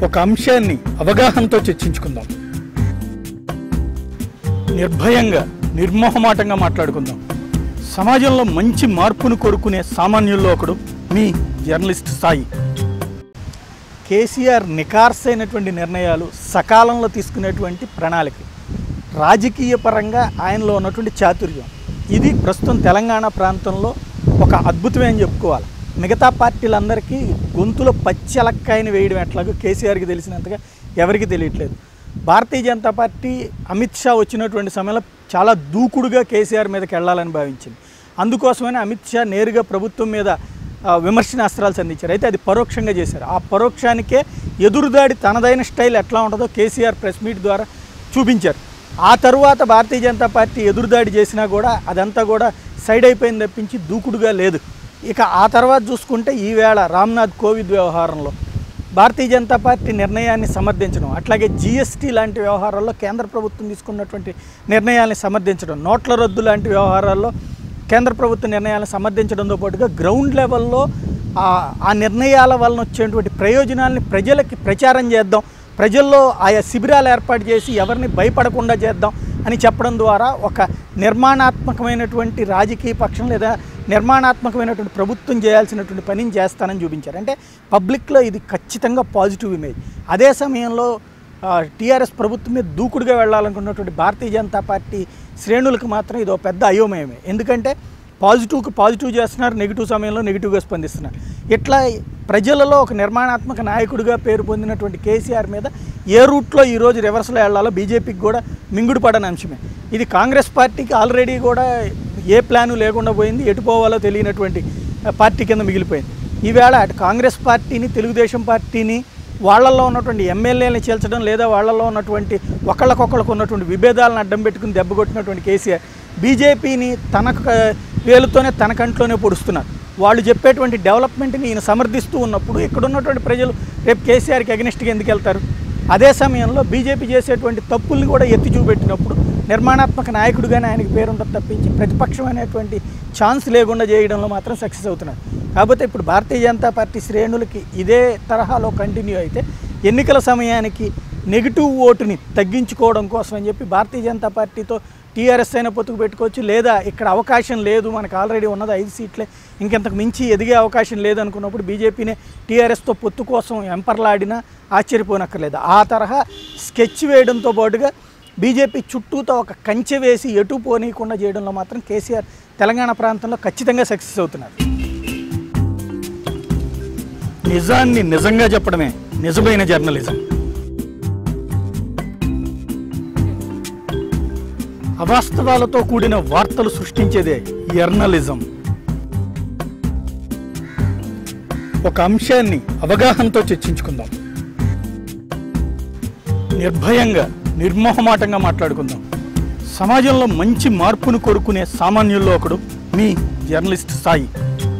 ఒక అంశాన్ని అవగాహనతో చర్చించుకుందాం నిర్భయంగా నిర్మోహమాటంగా మాట్లాడుకుందాం సమాజంలో మంచి మార్పును కోరుకునే సామాన్యుల్లో ఒకడు మీ జర్నలిస్ట్ సాయి కేసీఆర్ నికార్సైనటువంటి నిర్ణయాలు సకాలంలో తీసుకునేటువంటి ప్రణాళిక రాజకీయ పరంగా ఆయనలో ఉన్నటువంటి చాతుర్యం ఇది ప్రస్తుతం తెలంగాణ ప్రాంతంలో ఒక అద్భుతమే అని చెప్పుకోవాలి మిగతా పార్టీలందరికీ గొంతులో పచ్చెలక్కాయని వేయడం ఎట్లాగో కేసీఆర్కి తెలిసినంతగా ఎవరికి తెలియట్లేదు భారతీయ జనతా పార్టీ అమిత్ షా వచ్చినటువంటి సమయంలో చాలా దూకుడుగా కేసీఆర్ మీదకి వెళ్ళాలని భావించింది అందుకోసమనే అమిత్ షా నేరుగా ప్రభుత్వం మీద ఆ, విమర్శనాస్త్రాలు సంధించారు అయితే అది పరోక్షంగా చేశారు ఆ పరోక్షానికే ఎదురుదాడి తనదైన స్టైల్ ఎట్లా ఉంటుందో కేసీఆర్ ప్రెస్ మీట్ ద్వారా చూపించారు ఆ తరువాత భారతీయ జనతా పార్టీ ఎదురుదాడి చేసినా కూడా అదంతా కూడా సైడ్ అయిపోయింది తప్పించి దూకుడుగా లేదు ఇక ఆ తర్వాత చూసుకుంటే ఈవేళ రామ్నాథ్ కోవిద్ వ్యవహారంలో భారతీయ జనతా పార్టీ నిర్ణయాన్ని సమర్థించడం అట్లాగే జీఎస్టీ లాంటి వ్యవహారాల్లో కేంద్ర ప్రభుత్వం తీసుకున్నటువంటి నిర్ణయాల్ని సమర్థించడం నోట్ల రద్దు లాంటి వ్యవహారాల్లో కేంద్ర ప్రభుత్వ నిర్ణయాలను సమర్థించడంతో పాటుగా గ్రౌండ్ లెవెల్లో ఆ ఆ నిర్ణయాల వలన వచ్చేటువంటి ప్రయోజనాల్ని ప్రజలకి ప్రచారం చేద్దాం ప్రజల్లో ఆయా శిబిరాలు ఏర్పాటు చేసి ఎవరిని భయపడకుండా చేద్దాం అని చెప్పడం ద్వారా ఒక నిర్మాణాత్మకమైనటువంటి రాజకీయ పక్షం లేదా నిర్మాణాత్మకమైనటువంటి ప్రభుత్వం చేయాల్సినటువంటి పనిని చేస్తానని చూపించారు అంటే పబ్లిక్లో ఇది ఖచ్చితంగా పాజిటివ్ ఇమేజ్ అదే సమయంలో టీఆర్ఎస్ ప్రభుత్వం మీద దూకుడుగా వెళ్ళాలనుకున్నటువంటి భారతీయ జనతా పార్టీ శ్రేణులకు మాత్రం ఇది ఒక పెద్ద అయోమయమే ఎందుకంటే పాజిటివ్కి పాజిటివ్ చేస్తున్నారు నెగిటివ్ సమయంలో నెగిటివ్గా స్పందిస్తున్నారు ఇట్లా ప్రజలలో ఒక నిర్మాణాత్మక నాయకుడిగా పేరు పొందినటువంటి కేసీఆర్ మీద ఏ రూట్లో ఈరోజు రివర్స్లో వెళ్ళాలో బీజేపీకి కూడా మింగుడు పడని అంశమే ఇది కాంగ్రెస్ పార్టీకి ఆల్రెడీ కూడా ఏ ప్లాను లేకుండా పోయింది ఎటు పోవాలో తెలియనటువంటి పార్టీ కింద మిగిలిపోయింది ఈవేళ అటు కాంగ్రెస్ పార్టీని తెలుగుదేశం పార్టీని వాళ్ళల్లో ఉన్నటువంటి ఎమ్మెల్యేలని చేల్చడం లేదా వాళ్ళల్లో ఉన్నటువంటి ఒకళ్ళకొకళ్ళకు ఉన్నటువంటి విభేదాలను అడ్డం పెట్టుకుని దెబ్బకొట్టినటువంటి కేసీఆర్ బీజేపీని తన క- వేలుతోనే తన కంట్లోనే పొడుస్తున్నారు వాళ్ళు చెప్పేటువంటి డెవలప్మెంట్ని ఈయన సమర్థిస్తూ ఉన్నప్పుడు ఇక్కడ ఉన్నటువంటి ప్రజలు రేపు కేసీఆర్కి అగనిస్ట్గా ఎందుకు వెళ్తారు అదే సమయంలో బీజేపీ చేసేటువంటి తప్పుల్ని కూడా ఎత్తి చూపెట్టినప్పుడు నిర్మాణాత్మక నాయకుడిగానే ఆయనకి పేరుంటుంది తప్పించి ప్రతిపక్షం అనేటువంటి ఛాన్స్ లేకుండా చేయడంలో మాత్రం సక్సెస్ అవుతున్నారు కాకపోతే ఇప్పుడు భారతీయ జనతా పార్టీ శ్రేణులకి ఇదే తరహాలో కంటిన్యూ అయితే ఎన్నికల సమయానికి నెగిటివ్ ఓటుని తగ్గించుకోవడం కోసం అని చెప్పి భారతీయ జనతా పార్టీతో టీఆర్ఎస్ అయినా పొత్తుకు పెట్టుకోవచ్చు లేదా ఇక్కడ అవకాశం లేదు మనకు ఆల్రెడీ ఉన్నది ఐదు సీట్లే ఇంకెంతకు మించి ఎదిగే అవకాశం లేదనుకున్నప్పుడు బీజేపీనే టీఆర్ఎస్తో పొత్తు కోసం ఎంపర్లాడినా ఆశ్చర్యపోనక్కర్లేదు ఆ తరహా స్కెచ్ వేయడంతో పాటుగా బీజేపీ చుట్టూతో ఒక కంచె వేసి ఎటు పోనీయకుండా చేయడంలో మాత్రం కేసీఆర్ తెలంగాణ ప్రాంతంలో ఖచ్చితంగా సక్సెస్ అవుతున్నారు నిజాన్ని నిజంగా చెప్పడమే నిజమైన జర్నలిజం అవాస్తవాలతో కూడిన వార్తలు సృష్టించేదే జర్నలిజం ఒక అంశాన్ని అవగాహనతో చర్చించుకుందాం నిర్భయంగా నిర్మోహమాటంగా మాట్లాడుకుందాం సమాజంలో మంచి మార్పును కోరుకునే సామాన్యుల్లో ఒకడు మీ జర్నలిస్ట్ సాయి